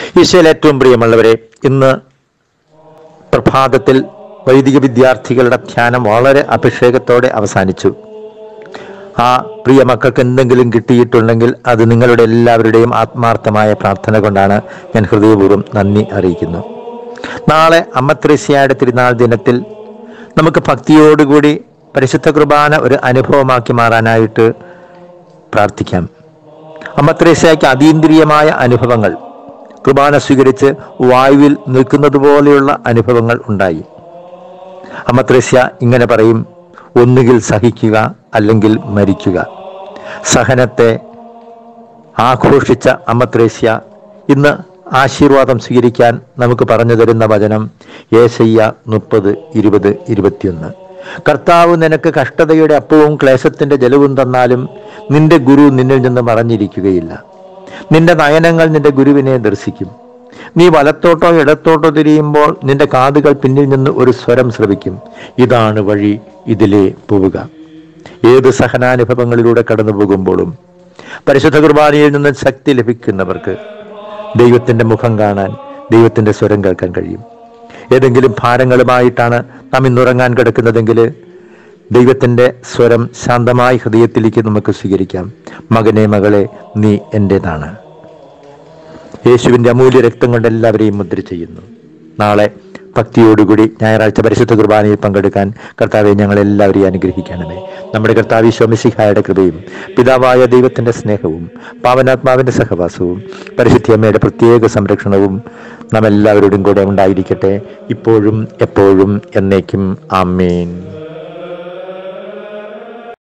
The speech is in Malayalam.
ഈശോയിൽ ഏറ്റവും പ്രിയമുള്ളവരെ ഇന്ന് പ്രഭാതത്തിൽ വൈദിക വിദ്യാർത്ഥികളുടെ ധ്യാനം വളരെ അഭിഷേകത്തോടെ അവസാനിച്ചു ആ പ്രിയ മക്കൾക്ക് എന്തെങ്കിലും കിട്ടിയിട്ടുണ്ടെങ്കിൽ അത് നിങ്ങളുടെ എല്ലാവരുടെയും ആത്മാർത്ഥമായ പ്രാർത്ഥന കൊണ്ടാണ് ഞാൻ ഹൃദയപൂർവ്വം നന്ദി അറിയിക്കുന്നു നാളെ അമ്മത്രേസ്യയുടെ തിരുനാൾ ദിനത്തിൽ നമുക്ക് ഭക്തിയോടുകൂടി പരിശുദ്ധ കുർബാന ഒരു അനുഭവമാക്കി മാറാനായിട്ട് പ്രാർത്ഥിക്കാം അമ്മത്രേസ്യയ്ക്ക് അതീന്ദ്രിയമായ അനുഭവങ്ങൾ കുർബാന സ്വീകരിച്ച് വായുവിൽ നിൽക്കുന്നത് പോലെയുള്ള അനുഭവങ്ങൾ ഉണ്ടായി അമ്മത്രേസ്യ ഇങ്ങനെ പറയും ഒന്നുകിൽ സഹിക്കുക അല്ലെങ്കിൽ മരിക്കുക സഹനത്തെ ആഘോഷിച്ച അമ്മത്രേസ്യ ഇന്ന് ആശീർവാദം സ്വീകരിക്കാൻ നമുക്ക് പറഞ്ഞു തരുന്ന വചനം ഏശയ്യ മുപ്പത് ഇരുപത് ഇരുപത്തിയൊന്ന് കർത്താവ് നിനക്ക് കഷ്ടതയുടെ അപ്പവും ക്ലേശത്തിന്റെ ജലവും തന്നാലും നിന്റെ ഗുരു നിന്നിൽ നിന്ന് മറഞ്ഞിരിക്കുകയില്ല നിന്റെ നയനങ്ങൾ നിന്റെ ഗുരുവിനെ ദർശിക്കും നീ വലത്തോട്ടോ ഇടത്തോട്ടോ തിരിയുമ്പോൾ നിന്റെ കാതുകൾ പിന്നിൽ നിന്ന് ഒരു സ്വരം ശ്രവിക്കും ഇതാണ് വഴി ഇതിലേ പോവുക ഏത് സഹനാനുഭവങ്ങളിലൂടെ കടന്നു പോകുമ്പോഴും പരിശുദ്ധ കുർബാനയിൽ നിന്ന് ശക്തി ലഭിക്കുന്നവർക്ക് ദൈവത്തിന്റെ മുഖം കാണാൻ ദൈവത്തിന്റെ സ്വരം കേൾക്കാൻ കഴിയും ഏതെങ്കിലും ഭാരങ്ങളുമായിട്ടാണ് നാം ഇന്നുറങ്ങാൻ കിടക്കുന്നതെങ്കിൽ ദൈവത്തിന്റെ സ്വരം ശാന്തമായി ഹൃദയത്തിലേക്ക് നമുക്ക് സ്വീകരിക്കാം മകനെ മകളെ നീ എൻ്റെതാണ് യേശുവിൻ്റെ അമൂല്യ രക്തം കൊണ്ട് എല്ലാവരെയും മുദ്ര ചെയ്യുന്നു നാളെ ഭക്തിയോടുകൂടി ഞായറാഴ്ച പരിശുദ്ധ കുർബാനയിൽ പങ്കെടുക്കാൻ കർത്താവെ ഞങ്ങൾ എല്ലാവരെയും അനുഗ്രഹിക്കണമേ നമ്മുടെ കർത്താവ് ശോമിശിഹായുടെ കൃപയും പിതാവായ ദൈവത്തിന്റെ സ്നേഹവും പാവനാത്മാവിന്റെ സഹവാസവും പരിശുദ്ധി അമ്മയുടെ പ്രത്യേക സംരക്ഷണവും നാം എല്ലാവരോടും കൂടെ ഉണ്ടായിരിക്കട്ടെ ഇപ്പോഴും എപ്പോഴും എന്നേക്കും ആമേൻ